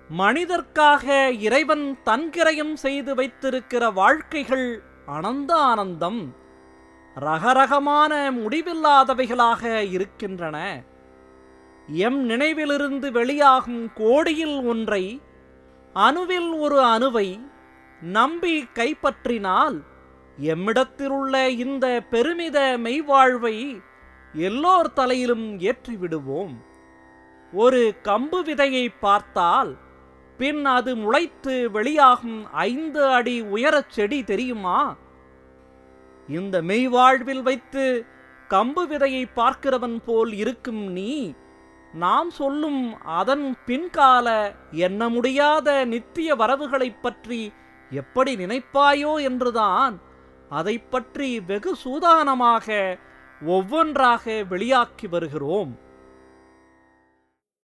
மனிதர்க்காக இறைவன் தன்கிரயம் செய்து வைத்திருக்கிற வாழ்க்கைகள் அனந்த ஆனந்தம் ரகரகமான முடிவில்லாதவைகளாக இருக்கின்றன எம் நினைவிலிருந்து வெளியாகும் கோடியில் ஒன்றை அணுவில் ஒரு அணுவை நம்பி கைப்பற்றினால் எம்மிடத்திலுள்ள இந்த பெருமித மெய்வாழ்வை எல்லோர் தலையிலும் ஏற்றிவிடுவோம் ஒரு கம்பு விதையை பார்த்தால் பின் அது முளைத்து வெளியாகும் ஐந்து அடி உயரச் செடி தெரியுமா இந்த மெய்வாழ்வில் வைத்து கம்பு விதையை பார்க்கிறவன் போல் இருக்கும் நீ நாம் சொல்லும் அதன் பின்கால எண்ண முடியாத நித்திய வரவுகளைப் பற்றி எப்படி நினைப்பாயோ என்றுதான் அதைப் பற்றி வெகு சூதானமாக ஒவ்வொன்றாக வெளியாக்கி வருகிறோம்